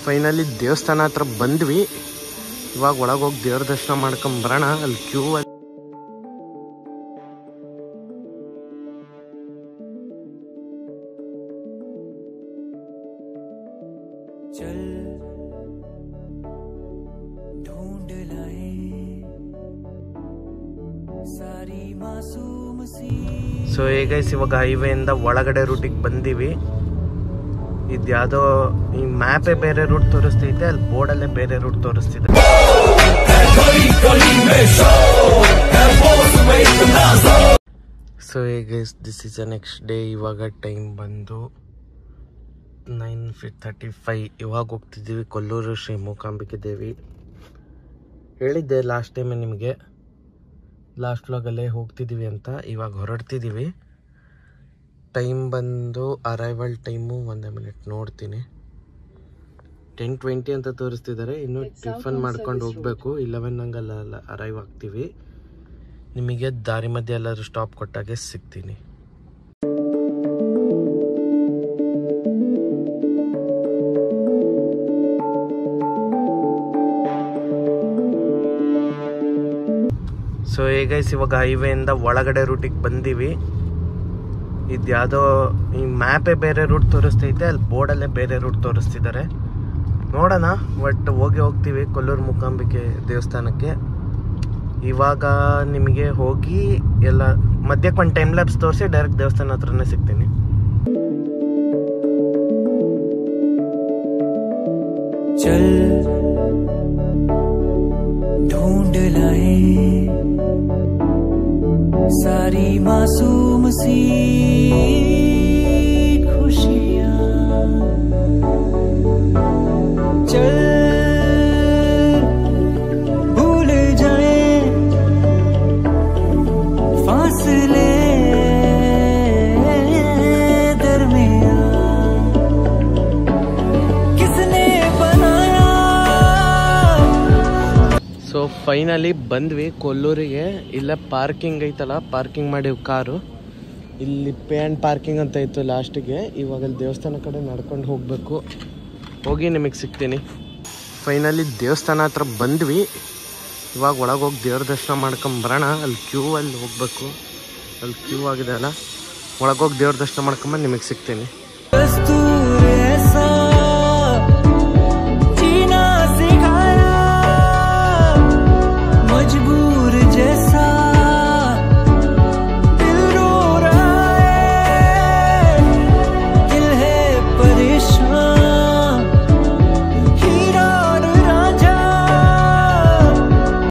finally ದೇವಸ್ಥಾನ ಹತ್ರ ಬಂದ್ವಿ ಇವಾಗ ಒಳಗೆ ಹೋಗಿ ದೇವ್ರ ದರ್ಶನ ಮಾಡ್ಕೊಂಡ್ ಬರೋಣ ಅಲ್ಲಿ ಕ್ಯೂ ಅಲ್ಲಿ चल ढूंढ लाए सारी मासूम सी ಸೊ ಹೇಗೈಸ್ ಇವಾಗ ಹೈವೇಯಿಂದ ಒಳಗಡೆ ರೂಟಿಗೆ ಬಂದೀವಿ ಇದ್ಯಾವುದೋ ಈ ಮ್ಯಾಪೇ ಬೇರೆ ರೂಟ್ ತೋರಿಸ್ತೈತೆ ಅಲ್ಲಿ ಬೋರ್ಡಲ್ಲೇ ಬೇರೆ ರೂಟ್ ತೋರಿಸ್ತಿದೆ so hey guys this is a next day ಇವಾಗ ಟೈಮ್ ಬಂದು ನೈನ್ ಫಿ ತರ್ಟಿ ಫೈ ಇವಾಗ ಹೋಗ್ತಿದ್ದೀವಿ ಕೊಲ್ಲೂರು ಶ್ರೀ ಮೂಕಾಂಬಿಕೆ ದೇವಿ ಹೇಳಿದ್ದೆ ಲಾಸ್ಟ್ ಟೈಮೇ ನಿಮಗೆ ಲಾಸ್ಟ್ ವ್ಲಾಗಲ್ಲೇ ಹೋಗ್ತಿದ್ದೀವಿ ಅಂತ ಇವಾಗ ಹೊರಡ್ತಿದ್ದೀವಿ ಟೈಮ್ ಬಂದು ಅರೈವಲ್ ಟೈಮು ಒಂದೇ ಮಿನಿಟ್ ನೋಡ್ತೀನಿ ಟೆನ್ ಟ್ವೆಂಟಿ ಅಂತ ತೋರಿಸ್ತಿದ್ದಾರೆ ಇನ್ನು ಟಿಫನ್ ಮಾಡ್ಕೊಂಡು ಹೋಗಬೇಕು ಇಲೆವೆನ್ ಹಂಗಲ್ಲ ಅರೈವ್ ಆಗ್ತೀವಿ ನಿಮಗೆ ದಾರಿ ಮಧ್ಯೆ ಎಲ್ಲಾದ್ರೂ ಸ್ಟಾಪ್ ಕೊಟ್ಟಾಗೆ ಸಿಗ್ತೀನಿ ಸೊ ಹೇಗೈಸ್ ಇವಾಗ ಹೈವೇಯಿಂದ ಒಳಗಡೆ ರೂಟಿಗೆ ಬಂದೀವಿ ಇದ್ಯಾವುದೋ ಈ ಮ್ಯಾಪೇ ಬೇರೆ ರೂಟ್ ತೋರಿಸ್ತೈತೆ ಅಲ್ಲಿ ಬೋರ್ಡಲ್ಲೇ ಬೇರೆ ರೂಟ್ ತೋರಿಸ್ತಿದ್ದಾರೆ ನೋಡೋಣ ಬಟ್ ಹೋಗಿ ಹೋಗ್ತೀವಿ ಕೊಲ್ಲೂರು ಮೂಕಾಂಬಿಕೆ ದೇವಸ್ಥಾನಕ್ಕೆ ಇವಾಗ ನಿಮಗೆ ಹೋಗಿ ಎಲ್ಲ ಮಧ್ಯಕ್ಕೆ ಒಂದು ಟೈಮ್ ಲ್ಯಾಬ್ಸ್ ತೋರಿಸಿ ಡೈರೆಕ್ಟ್ ದೇವಸ್ಥಾನ ಹತ್ರನೇ ಸಿಗ್ತೀನಿ चल ढूंढ लाए सारी मासूम सी खुशियाँ चल भूल जाए फासले दरमियाँ किसने बनाया ಸೊ ಫೈನಲಿ ಬಂದ್ವಿ ಕೊಲ್ಲೂರಿಗೆ ಇಲ್ಲೇ ಪಾರ್ಕಿಂಗ್ ಐತಲ್ಲ ಪಾರ್ಕಿಂಗ್ ಮಾಡಿವ್ ಕಾರು ಇಲ್ಲಿ ಪೇ ಆ್ಯಂಡ್ ಪಾರ್ಕಿಂಗ್ ಅಂತ ಇತ್ತು ಲಾಸ್ಟಿಗೆ ಇವಾಗ ಅಲ್ಲಿ ದೇವಸ್ಥಾನ ಕಡೆ ನಡ್ಕೊಂಡು ಹೋಗಬೇಕು ಹೋಗಿ ನಿಮಗೆ ಸಿಗ್ತೀನಿ ಫೈನಲಿ ದೇವಸ್ಥಾನ ಹತ್ರ ಬಂದ್ವಿ ಇವಾಗ ಒಳಗೆ ಹೋಗಿ ದೇವ್ರ ದರ್ಶನ ಮಾಡ್ಕೊಂಡ್ ಬರೋಣ ಅಲ್ಲಿ ಕ್ಯೂ ಅಲ್ಲಿ ಹೋಗಬೇಕು ಅಲ್ಲಿ ಕ್ಯೂ ಆಗಿದೆ ಅಲ್ಲ ಒಳಗೆ ಹೋಗಿ ದೇವ್ರ ದರ್ಶನ ಮಾಡ್ಕೊಂಬಂದು ನಿಮಗೆ ಸಿಗ್ತೀನಿ